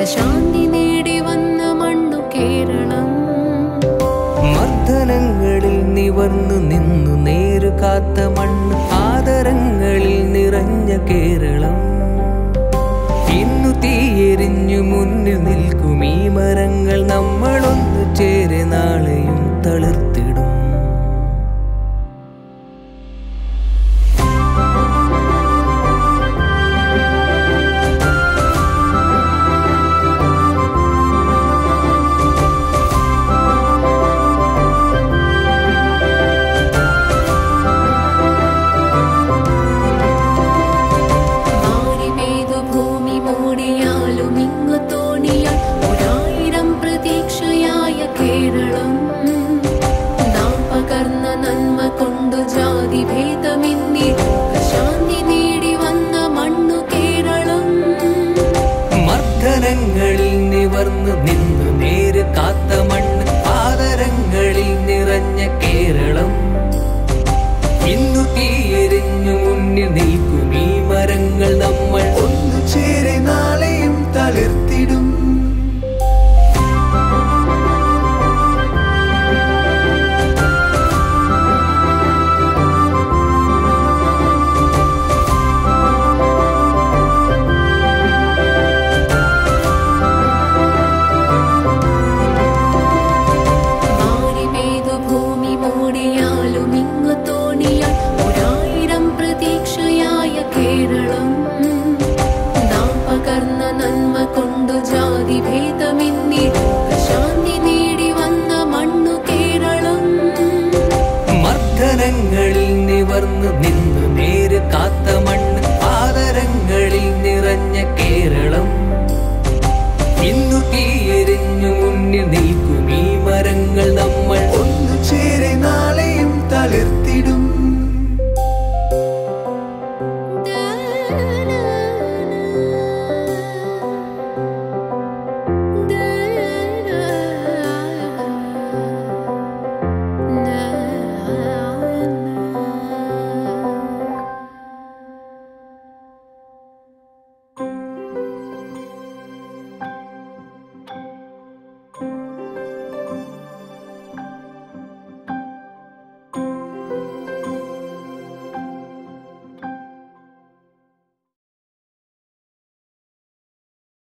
ശാന്തി നേടി വന്ന മണ്ണു കേരളം മർദ്ദനങ്ങളിൽ നിവർന്നു നിന്നു നേരു കാത്ത മണ്ണ് ആദരങ്ങളിൽ നിറഞ്ഞ കേരളം ഇന്നു തീയെരിഞ്ഞു മുന്നിൽ നിൽക്കും ഈ മരങ്ങൾ നമ്മളൊന്നു ചേരെ നാളെയും തളിർത്തിടും മാറി പെയ്തു ഭൂമി മൂടിയാലും ഇങ്ങു തോണിയാൽ ഒരായിരം പ്രതീക്ഷയായ കേരളം നാം പകർന്ന നന്മ കൊണ്ടു ജാതി ഭേദമിന്നി ശാന്തി നേടി വന്ന മണ്ണു കേരളം മർദ്ദനങ്ങളിൽ നിവർന്നു നിന്നു നേര് കാത്ത മണ്ണ് ആദരങ്ങളിൽ നിറഞ്ഞ കേരളം ഇന്നു തീയെരിഞ്ഞു മുന്നിൽ നിൽക്കും ഈ മരങ്ങൾ നമ്മൾ ഒന്നു ചേരെ നാളെയും തളിർത്തിടും മാറി പെയ്തു ഭൂമി മൂടിയാലും